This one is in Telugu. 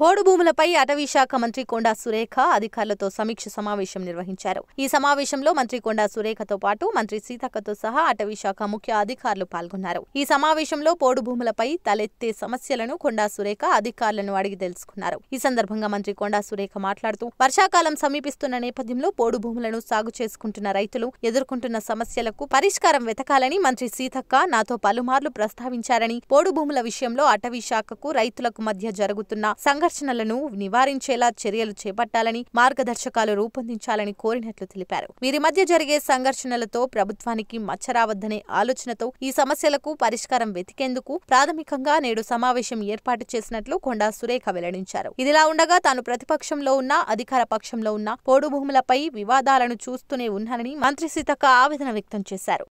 పోడు భూములపై అటవీ శాఖ మంత్రి కొండా సురేఖ అధికారులతో సమీక్ష సమావేశం నిర్వహించారు ఈ సమావేశంలో మంత్రి కొండా సురేఖతో పాటు మంత్రి సీతక్కతో సహా అటవీ శాఖ ముఖ్య అధికారులు పాల్గొన్నారు ఈ సమావేశంలో పోడు భూములపై తలెత్తే సమస్యలను కొండా సురేఖ అధికారులను అడిగి తెలుసుకున్నారు ఈ సందర్భంగా మంత్రి కొండా సురేఖ మాట్లాడుతూ వర్షాకాలం సమీపిస్తున్న నేపథ్యంలో పోడు భూములను సాగు చేసుకుంటున్న రైతులు ఎదుర్కొంటున్న సమస్యలకు పరిష్కారం వెతకాలని మంత్రి సీతక్క నాతో పలుమార్లు ప్రస్తావించారని పోడు భూముల విషయంలో అటవీ శాఖకు రైతులకు మధ్య జరుగుతున్న సంఘర్షణలను నివారించేలా చర్యలు చేపట్టాలని మార్గదర్శకాలు రూపొందించాలని కోరినట్లు తెలిపారు వీరి మధ్య జరిగే సంఘర్షణలతో ప్రభుత్వానికి మచ్చరావద్దనే ఆలోచనతో ఈ సమస్యలకు పరిష్కారం వెతికేందుకు ప్రాథమికంగా నేడు సమావేశం ఏర్పాటు చేసినట్లు కొండా సురేఖ వెల్లడించారు ఇదిలా ఉండగా తాను ప్రతిపక్షంలో ఉన్న అధికార పక్షంలో ఉన్న పోడు భూములపై వివాదాలను చూస్తూనే ఉన్నానని మంత్రి సీతక్క ఆవేదన వ్యక్తం చేశారు